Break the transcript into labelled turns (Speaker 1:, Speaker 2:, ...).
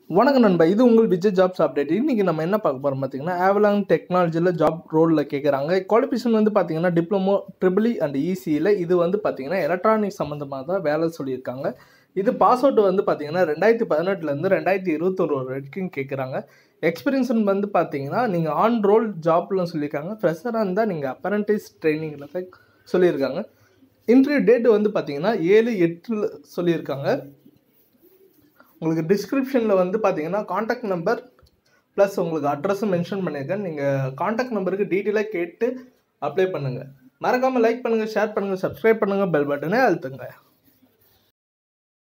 Speaker 1: வணக்கம் நண்பா இது உங்கள் விஜய் ஜாப்ஸ் அப்டேட் இன்றைக்கி நம்ம என்ன பார்க்க போகிறோம் பார்த்தீங்கன்னா ஆவலாங் டெக்னாலஜியில் ஜாப் ரோலில் கேட்குறாங்க குவாலிஃபிகேஷன் வந்து பார்த்தீங்கன்னா டிப்ளமோ ட்ரிபிளி அண்ட் இசியில் இது வந்து பார்த்தீங்கன்னா எலக்ட்ரானிக் சம்மந்தமாக தான் வேலை சொல்லியிருக்காங்க இது பாஸ் அவுட் வந்து பார்த்தீங்கன்னா ரெண்டாயிரத்தி பதினெட்டுலேருந்து ரெண்டாயிரத்தி இருபத்தொரு வரைக்கும் கேட்குறாங்க எக்ஸ்பீரியன்ஸ் வந்து பார்த்தீங்கன்னா நீங்கள் ஆன் ரோல் ஜாப்லாம் சொல்லியிருக்காங்க ஃப்ரெஷராக இருந்தால் நீங்கள் அப்பரண்டிஸ் ட்ரைனிங்கில் தான் சொல்லியிருக்காங்க இன்டர்வியூ டேட் வந்து பார்த்தீங்கன்னா ஏழு எட்டில் சொல்லியிருக்காங்க உங்களுக்கு டிஸ்கிரிப்ஷனில் வந்து பார்த்தீங்கன்னா காண்டாக்ட் நம்பர் ப்ளஸ் உங்களுக்கு அட்ரஸும் மென்ஷன் பண்ணியிருக்கேன் நீங்கள் காண்டாக்ட் நம்பருக்கு டீட்டெயிலாக கேட்டு அப்ளை பண்ணுங்கள் மறக்காமல் லைக் பண்ணுங்கள் ஷேர் பண்ணுங்கள் சப்ஸ்கிரைப் பண்ணுங்கள் பெல் பட்டனே அழுத்துங்க